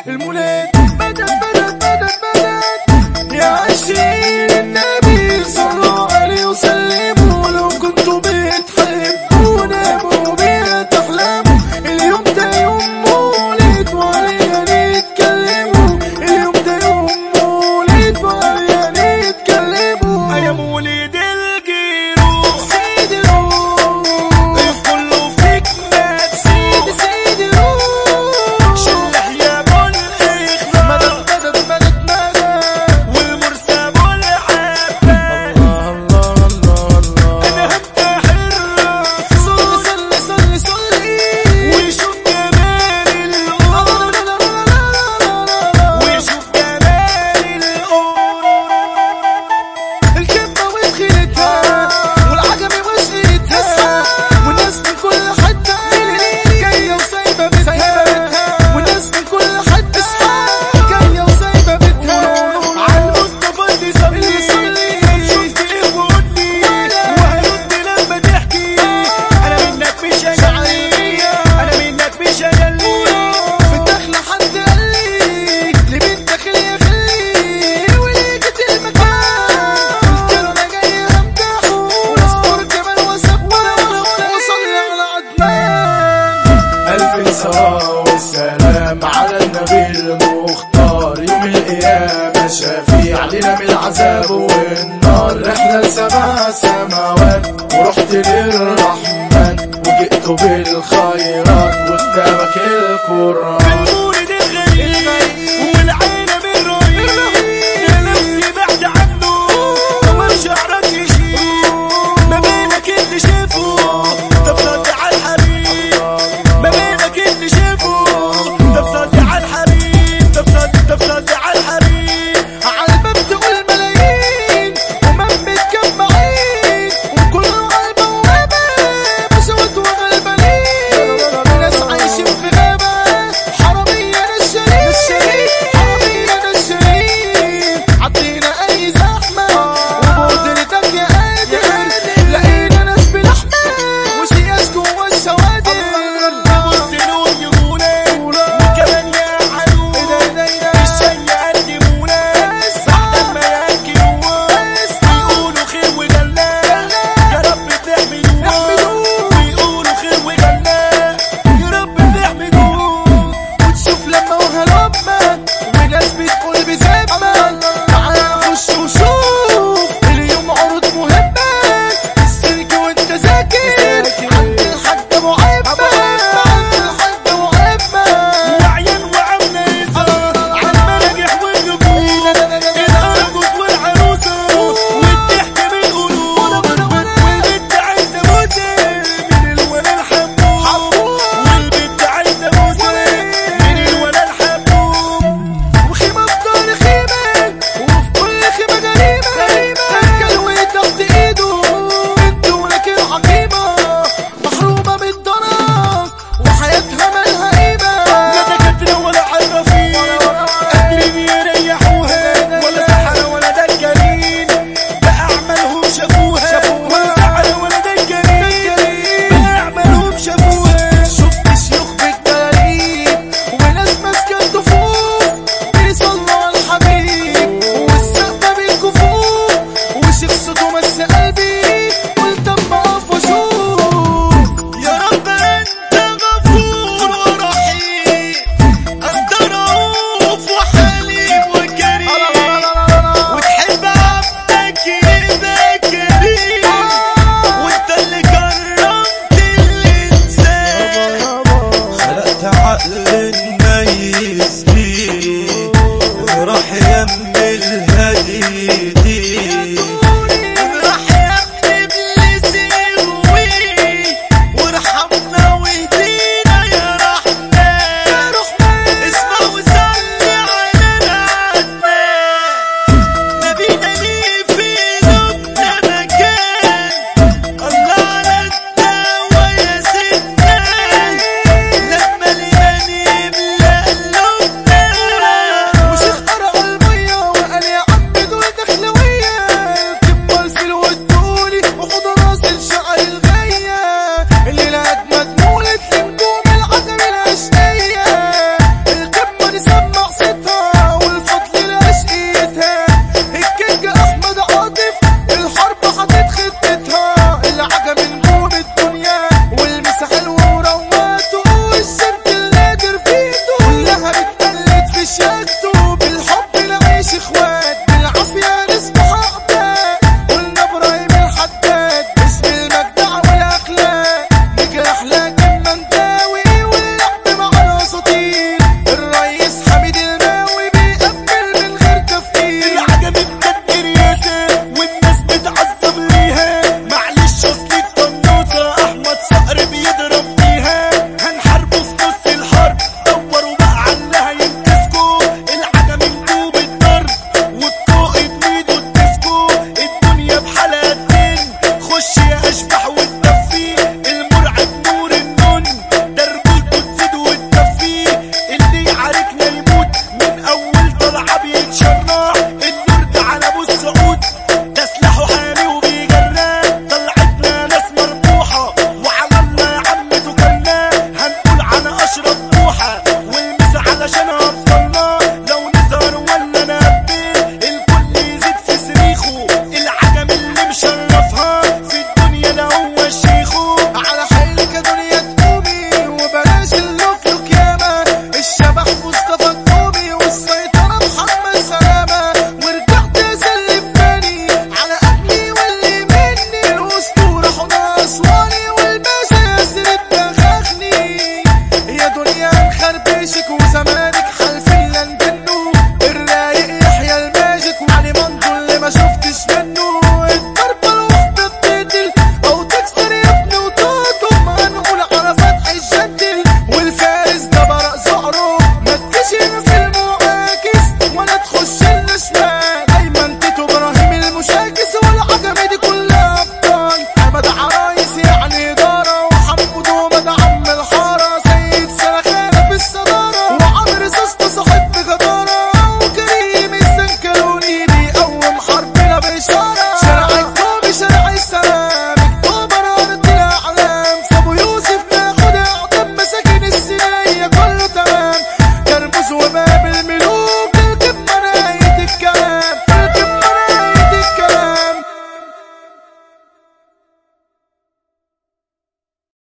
المولد بدأ بدأ بدأ بدأ يا عشرين النبي صلوا عليه وسلموا لو كنتوا بتحبونا مو بتحلموا اليوم ده يوم مولد وعلينا نتكلموا اليوم ده يوم مولد وعلينا نتكلموا يا مولد الجيروح سيد الروح كله فيك مات سيد سيد الروح شلح يا ابو الاخلاص مدد مدد مدد مدد والمرسى ابو العباس الله الله الله انا الله هفتح الراس صلي صلي صلي صلي ويشوف جمال القمر ويشوف جمال القمر الكبة وبخيلتها والعجمي وشقيتها والناس من كل حتة جاية وسايبة بيتها والناس من كل حتة جاية وسايبة بيتها عالمصطفى اللي صلي اللي صلي. طب شفت ايه وقولي وهرد لما تحكي انا منك مش هجلي انا منك مش هجلي في الدخلة حد قال لي لمين داخل يا خلي وليه جيت المكان قلت له انا جاي امدحه واذكر جمال واسبحه وصلي على عدنان ألف صلاة والسلام على النبي المختار يوم القيامة شفيع علينا من العذاب والنار رحلة لسبع سماوات ورحت للرحمن وجئت بالخير